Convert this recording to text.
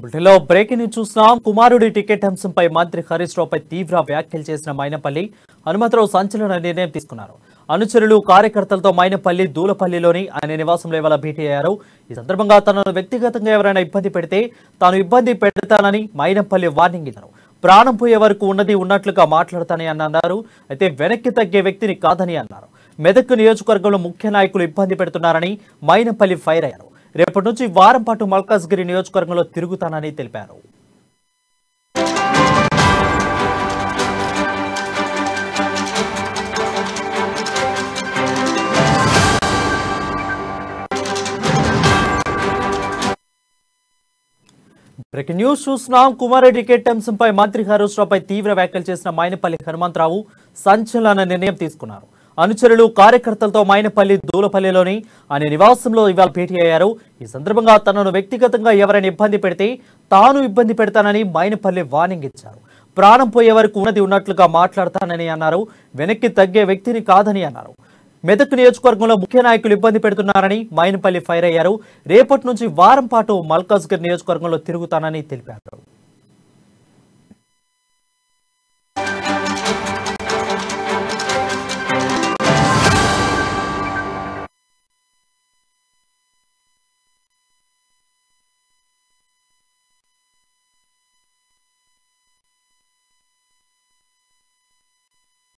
బులెటిన్లో breaking news చూస్తున్నాం కుమారుడి టికెట్ అంశంపై మంత్రి హరీష్ రావుపై తీవ్ర వ్యాఖ్యలు చేసిన మైనపల్లి హనుమంతరావు సంచలన నిర్ణయం తీసుకున్నారు అనుచరులు కార్యకర్తలతో మైనపల్లి దూలపల్లిలోని ఆయన నివాసంలో ఇవాళ భేటీ అయ్యారు ఈ సందర్భంగా తనను వ్యక్తిగతంగా ఎవరైనా ఇబ్బంది పెడితే తాను ఇబ్బంది పెడతానని మైనపల్లి వార్నింగ్ ఇచ్చారు ప్రాణం పోయే వరకు ఉన్నది ఉన్నట్లుగా మాట్లాడతానని అని అన్నారు అయితే వెనక్కి తగ్గే వ్యక్తిని కాదని అన్నారు మెదక్ నియోజకవర్గంలో ముఖ్య నాయకులు ఇబ్బంది పెడుతున్నారని మైనపల్లి ఫైర్ అయ్యారు రేపటి నుంచి వారం పాటు మల్కాజ్గిరి నియోజకవర్గంలో తిరుగుతానని తెలిపారు బ్రేకింగ్ న్యూస్ చూస్తున్నాం కుమారెడ్డి టికెట్ అంశంపై మంత్రి హరీష్ రావుపై తీవ్ర వ్యాఖ్యలు చేసిన మైనపల్లి హనుమంతరావు సంచలన నిర్ణయం తీసుకున్నారు అనుచరులు కార్యకర్తలతో మైనపల్లి దూలపల్లిలోని ఆయన నివాసంలో ఇవాళ భేటీ అయ్యారు ఈ సందర్భంగా తనను వ్యక్తిగతంగా ఎవరైనా ఇబ్బంది పెడితే తాను ఇబ్బంది పెడతానని మైనపల్లి వార్నింగ్ ఇచ్చారు ప్రాణం పోయే వరకు ఉన్నది ఉన్నట్లుగా మాట్లాడతానని అన్నారు వెనక్కి తగ్గే వ్యక్తిని కాదని అన్నారు మెదక్ నియోజకవర్గంలో ముఖ్య నాయకులు ఇబ్బంది పెడుతున్నారని మైనపల్లి ఫైర్ అయ్యారు రేపటి నుంచి వారం పాటు మల్కాజ్గిరి నియోజకవర్గంలో తిరుగుతానని తెలిపారు